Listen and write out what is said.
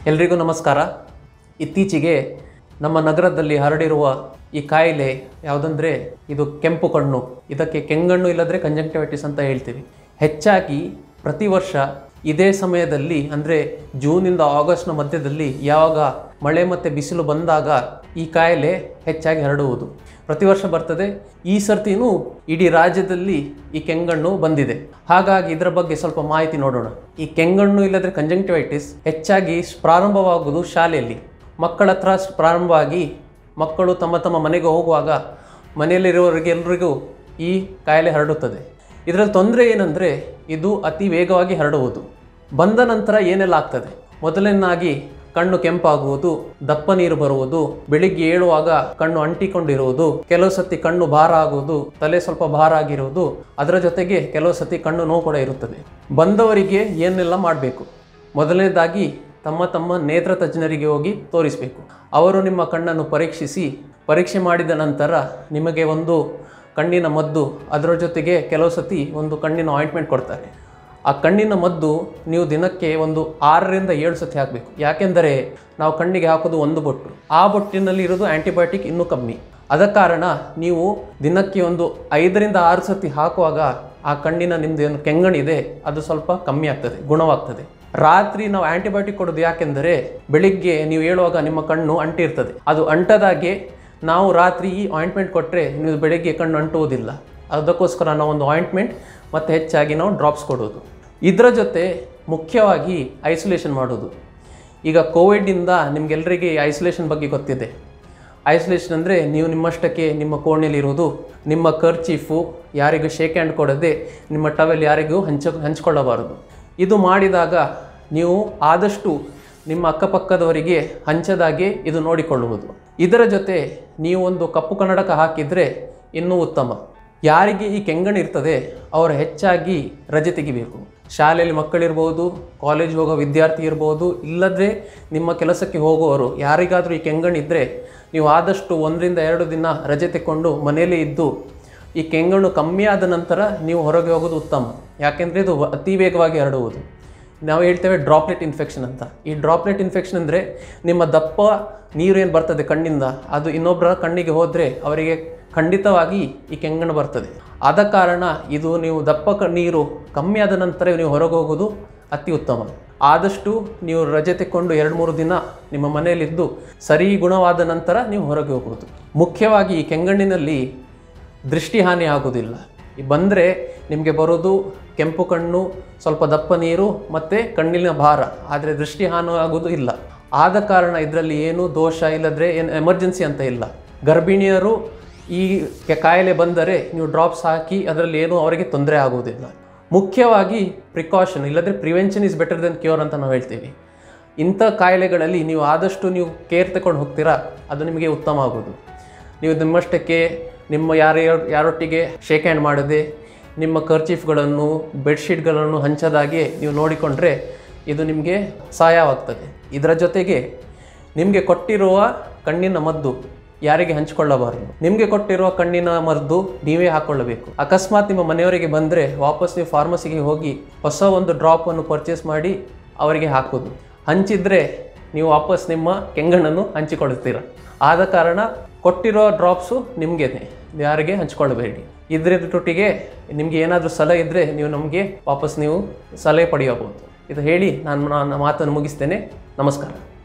ಎಲ್ರಿಗೂ ನಮಸ್ಕಾರ ಇತ್ತೀಚೆಗೆ ನಮ್ಮ ನಗರದಲ್ಲಿ ಹರಡಿರುವ ಈ ಕಾಯಿಲೆ ಯಾವುದಂದ್ರೆ ಇದು ಕೆಂಪು ಕಣ್ಣು ಇದಕ್ಕೆ ಕೆಂಗಣ್ಣು ಇಲ್ಲದ್ರೆ ಕಂಜಂಕ್ಟಿವೈಟಿಸ್ ಅಂತ ಹೇಳ್ತೀವಿ ಹೆಚ್ಚಾಗಿ ಪ್ರತಿ ವರ್ಷ ಇದೇ ಸಮಯದಲ್ಲಿ ಅಂದರೆ ಜೂನಿಂದ ಆಗಸ್ಟ್ನ ಮಧ್ಯದಲ್ಲಿ ಯಾವಾಗ ಮಳೆ ಮತ್ತು ಬಿಸಿಲು ಬಂದಾಗ ಈ ಕಾಯಿಲೆ ಹೆಚ್ಚಾಗಿ ಹರಡುವುದು ಪ್ರತಿ ವರ್ಷ ಬರ್ತದೆ ಈ ಸರ್ತಿನೂ ಇಡೀ ರಾಜ್ಯದಲ್ಲಿ ಈ ಕೆಂಗಣ್ಣು ಬಂದಿದೆ ಹಾಗಾಗಿ ಇದರ ಬಗ್ಗೆ ಸ್ವಲ್ಪ ಮಾಹಿತಿ ನೋಡೋಣ ಈ ಕೆಂಗಣ್ಣು ಇಲ್ಲದ್ರೆ ಕಂಜಂಕ್ಟಿವೈಟಿಸ್ ಹೆಚ್ಚಾಗಿ ಪ್ರಾರಂಭವಾಗುವುದು ಶಾಲೆಯಲ್ಲಿ ಮಕ್ಕಳ ಹತ್ರ ಪ್ರಾರಂಭವಾಗಿ ಮಕ್ಕಳು ತಮ್ಮ ತಮ್ಮ ಮನೆಗೆ ಹೋಗುವಾಗ ಮನೆಯಲ್ಲಿರುವವರಿಗೆ ಎಲ್ರಿಗೂ ಈ ಕಾಯಿಲೆ ಹರಡುತ್ತದೆ ಇದರಲ್ಲಿ ತೊಂದರೆ ಏನಂದರೆ ಇದು ಅತಿ ವೇಗವಾಗಿ ಹರಡುವುದು ಬಂದ ನಂತರ ಏನೆಲ್ಲ ಆಗ್ತದೆ ಮೊದಲನೇದಾಗಿ ಕಣ್ಣು ಕೆಂಪಾಗುವುದು ದಪ್ಪ ನೀರು ಬರುವುದು ಬೆಳಿಗ್ಗೆ ಏಳುವಾಗ ಕಣ್ಣು ಅಂಟಿಕೊಂಡಿರುವುದು ಕೆಲವು ಸತಿ ಕಣ್ಣು ಭಾರ ಆಗುವುದು ತಲೆ ಸ್ವಲ್ಪ ಭಾರ ಆಗಿರುವುದು ಅದರ ಜೊತೆಗೆ ಕೆಲವು ಸತಿ ಕಣ್ಣು ನೋವು ಕೂಡ ಇರುತ್ತದೆ ಬಂದವರಿಗೆ ಏನೆಲ್ಲ ಮಾಡಬೇಕು ಮೊದಲನೇದಾಗಿ ತಮ್ಮ ತಮ್ಮ ನೇತ್ರ ತಜ್ಞರಿಗೆ ಹೋಗಿ ತೋರಿಸಬೇಕು ಅವರು ನಿಮ್ಮ ಕಣ್ಣನ್ನು ಪರೀಕ್ಷಿಸಿ ಪರೀಕ್ಷೆ ಮಾಡಿದ ನಂತರ ನಿಮಗೆ ಒಂದು ಕಣ್ಣಿನ ಮದ್ದು ಅದರ ಜೊತೆಗೆ ಕೆಲವು ಸತಿ ಒಂದು ಕಣ್ಣಿನ ಆಯಿಂಟ್ಮೆಂಟ್ ಕೊಡ್ತಾರೆ ಆ ಕಣ್ಣಿನ ಮದ್ದು ನೀವು ದಿನಕ್ಕೆ ಒಂದು ಆರರಿಂದ ಏಳು ಸತಿ ಹಾಕಬೇಕು ಯಾಕೆಂದರೆ ನಾವು ಕಣ್ಣಿಗೆ ಹಾಕೋದು ಒಂದು ಬೊಟ್ಟು ಆ ಬೊಟ್ಟಿನಲ್ಲಿ ಇರೋದು ಆ್ಯಂಟಿಬಯೋಟಿಕ್ ಇನ್ನೂ ಕಮ್ಮಿ ಅದ ಕಾರಣ ನೀವು ದಿನಕ್ಕೆ ಒಂದು ಐದರಿಂದ ಆರು ಸತಿ ಹಾಕುವಾಗ ಆ ಕಣ್ಣಿನ ನಿಮ್ಮದು ಏನು ಕೆಂಗಣಿದೆ ಅದು ಸ್ವಲ್ಪ ಕಮ್ಮಿ ಆಗ್ತದೆ ಗುಣವಾಗ್ತದೆ ರಾತ್ರಿ ನಾವು ಆ್ಯಂಟಿಬಯೋಟಿಕ್ ಕೊಡೋದು ಯಾಕೆಂದರೆ ಬೆಳಿಗ್ಗೆ ನೀವು ಹೇಳುವಾಗ ನಿಮ್ಮ ಕಣ್ಣು ಅಂಟಿರ್ತದೆ ಅದು ಅಂಟದಾಗೆ ನಾವು ರಾತ್ರಿ ಈ ಆಯಿಂಟ್ಮೆಂಟ್ ಕೊಟ್ಟರೆ ನೀವು ಬೆಳಿಗ್ಗೆ ಕಣ್ಣು ಅಂಟುವುದಿಲ್ಲ ಅದಕ್ಕೋಸ್ಕರ ನಾವು ಒಂದು ಆಯಿಂಟ್ಮೆಂಟ್ ಮತ್ತು ಹೆಚ್ಚಾಗಿ ನಾವು ಡ್ರಾಪ್ಸ್ ಕೊಡೋದು ಇದರ ಜೊತೆ ಮುಖ್ಯವಾಗಿ ಐಸೋಲೇಷನ್ ಮಾಡೋದು ಈಗ ಕೋವಿಡಿಂದ ನಿಮ್ಗೆಲ್ಲರಿಗೆ ಐಸೋಲೇಷನ್ ಬಗ್ಗೆ ಗೊತ್ತಿದೆ ಐಸೋಲೇಷನ್ ಅಂದರೆ ನೀವು ನಿಮ್ಮಷ್ಟಕ್ಕೆ ನಿಮ್ಮ ಕೋಣೆಯಲ್ಲಿರುವುದು ನಿಮ್ಮ ಕರ್ಚೀಫು ಯಾರಿಗೂ ಶೇಕ್ ಹ್ಯಾಂಡ್ ಕೊಡದೆ ನಿಮ್ಮ ಟವೆಲ್ ಯಾರಿಗೂ ಹಂಚ ಹಂಚಿಕೊಳ್ಳಬಾರದು ಇದು ಮಾಡಿದಾಗ ನೀವು ಆದಷ್ಟು ನಿಮ್ಮ ಅಕ್ಕಪಕ್ಕದವರಿಗೆ ಹಂಚದಾಗೆ ಇದು ನೋಡಿಕೊಳ್ಳುವುದು ಇದರ ಜೊತೆ ನೀವು ಒಂದು ಕಪ್ಪು ಕನ್ನಡಕ ಹಾಕಿದರೆ ಇನ್ನೂ ಉತ್ತಮ ಯಾರಿಗೆ ಈ ಕೆಂಗಣ್ಣು ಇರ್ತದೆ ಅವರು ಹೆಚ್ಚಾಗಿ ರಜೆ ತೆಗಿಬೇಕು ಶಾಲೆಯಲ್ಲಿ ಮಕ್ಕಳಿರ್ಬೋದು ಕಾಲೇಜ್ ಹೋಗೋ ವಿದ್ಯಾರ್ಥಿ ಇರ್ಬೋದು ಇಲ್ಲದ್ರೆ ನಿಮ್ಮ ಕೆಲಸಕ್ಕೆ ಹೋಗುವವರು ಯಾರಿಗಾದರೂ ಈ ಕೆಂಗಣ್ಣು ಇದ್ದರೆ ನೀವು ಆದಷ್ಟು ಒಂದರಿಂದ ಎರಡು ದಿನ ರಜೆ ತೆಕ್ಕೊಂಡು ಮನೆಯಲ್ಲೇ ಇದ್ದು ಈ ಕೆಂಗಣ್ಣು ಕಮ್ಮಿ ಆದ ನಂತರ ನೀವು ಹೊರಗೆ ಹೋಗೋದು ಉತ್ತಮ ಯಾಕೆಂದರೆ ಇದು ಅತಿ ವೇಗವಾಗಿ ಹರಡುವುದು ನಾವು ಹೇಳ್ತೇವೆ ಡ್ರಾಪ್ಲೆಟ್ ಇನ್ಫೆಕ್ಷನ್ ಅಂತ ಈ ಡ್ರಾಪ್ಲೆಟ್ ಇನ್ಫೆಕ್ಷನ್ ಅಂದರೆ ನಿಮ್ಮ ದಪ್ಪ ನೀರು ಏನು ಬರ್ತದೆ ಕಣ್ಣಿಂದ ಅದು ಇನ್ನೊಬ್ಬರ ಕಣ್ಣಿಗೆ ಹೋದರೆ ಅವರಿಗೆ ಖಂಡಿತವಾಗಿ ಈ ಕೆಂಗಣ್ಣು ಬರ್ತದೆ ಆದ ಕಾರಣ ಇದು ನೀವು ದಪ್ಪ ಕ ನೀರು ಕಮ್ಮಿ ಆದ ನಂತರ ನೀವು ಹೊರಗೆ ಹೋಗೋದು ಅತಿ ಉತ್ತಮ ಆದಷ್ಟು ನೀವು ರಜೆ ತೆಕ್ಕೊಂಡು ಎರಡು ಮೂರು ದಿನ ನಿಮ್ಮ ಮನೆಯಲ್ಲಿದ್ದು ಸರಿ ಗುಣವಾದ ನಂತರ ನೀವು ಹೊರಗೆ ಹೋಗೋದು ಮುಖ್ಯವಾಗಿ ಈ ಕೆಂಗಣ್ಣಿನಲ್ಲಿ ದೃಷ್ಟಿಹಾನಿ ಆಗೋದಿಲ್ಲ ಈ ಬಂದರೆ ನಿಮಗೆ ಬರೋದು ಕೆಂಪು ಕಣ್ಣು ಸ್ವಲ್ಪ ದಪ್ಪ ನೀರು ಮತ್ತು ಕಣ್ಣಿನ ಭಾರ ಆದರೆ ದೃಷ್ಟಿಹಾನಿ ಆಗೋದು ಇಲ್ಲ ಆದ ಕಾರಣ ಇದರಲ್ಲಿ ಏನು ದೋಷ ಇಲ್ಲದ್ರೆ ಏನು ಎಮರ್ಜೆನ್ಸಿ ಅಂತ ಇಲ್ಲ ಗರ್ಭಿಣಿಯರು ಈ ಕೆ- ಕಾಯಿಲೆ ಬಂದರೆ ನೀವು ಡ್ರಾಪ್ಸ್ ಹಾಕಿ ಅದರಲ್ಲಿ ಏನೂ ಅವರಿಗೆ ತೊಂದರೆ ಆಗುವುದಿಲ್ಲ ಮುಖ್ಯವಾಗಿ ಪ್ರಿಕಾಷನ್ ಇಲ್ಲದ್ರೆ prevention is better than cure ಅಂತ ನಾವು ಹೇಳ್ತೀವಿ ಇಂಥ ಕಾಯಿಲೆಗಳಲ್ಲಿ ನೀವು ಆದಷ್ಟು ನೀವು ಕೇರ್ ತಗೊಂಡು ಹೋಗ್ತೀರಾ ಅದು ನಿಮಗೆ ಉತ್ತಮ ಆಗೋದು ನೀವು ನಿಮ್ಮಷ್ಟಕ್ಕೆ ನಿಮ್ಮ ಯಾರ ಯಾರೊಟ್ಟಿಗೆ ಶೇಕ್ ಹ್ಯಾಂಡ್ ಮಾಡದೆ ನಿಮ್ಮ ಕರ್ಚೀಫ್ಗಳನ್ನು ಬೆಡ್ಶೀಟ್ಗಳನ್ನು ಹಂಚದಾಗೆ ನೀವು ನೋಡಿಕೊಂಡ್ರೆ ಇದು ನಿಮಗೆ ಸಹಾಯವಾಗ್ತದೆ ಇದರ ಜೊತೆಗೆ ನಿಮಗೆ ಕೊಟ್ಟಿರುವ ಕಣ್ಣಿನ ಮದ್ದು ಯಾರಿಗೆ ಹಂಚಿಕೊಳ್ಳಬಾರದು ನಿಮಗೆ ಕೊಟ್ಟಿರುವ ಕಣ್ಣಿನ ಮದ್ದು ನೀವೇ ಹಾಕೊಳ್ಳಬೇಕು ಅಕಸ್ಮಾತ್ ನಿಮ್ಮ ಮನೆಯವರಿಗೆ ಬಂದರೆ ವಾಪಸ್ ನೀವು ಫಾರ್ಮಸಿಗೆ ಹೋಗಿ ಹೊಸ ಒಂದು ಡ್ರಾಪನ್ನು ಪರ್ಚೇಸ್ ಮಾಡಿ ಅವರಿಗೆ ಹಾಕೋದು ಹಂಚಿದ್ರೆ ನೀವು ವಾಪಸ್ ನಿಮ್ಮ ಕೆಂಗಣ್ಣನ್ನು ಹಂಚಿಕೊಳ್ಳುತ್ತೀರ ಆದ ಕಾರಣ ಕೊಟ್ಟಿರೋ ಡ್ರಾಪ್ಸು ನಿಮಗೇನೆ ಯಾರಿಗೆ ಹಂಚ್ಕೊಳ್ಬೇಡಿ ಇದ್ರೊಟ್ಟಿಗೆ ನಿಮಗೆ ಏನಾದರೂ ಸಲಹೆ ಇದ್ದರೆ ನೀವು ನಮಗೆ ವಾಪಸ್ ನೀವು ಸಲಹೆ ಪಡೆಯಬಹುದು ಇದು ಹೇಳಿ ನಾನು ನನ್ನ ಮಾತನ್ನು ಮುಗಿಸ್ತೇನೆ ನಮಸ್ಕಾರ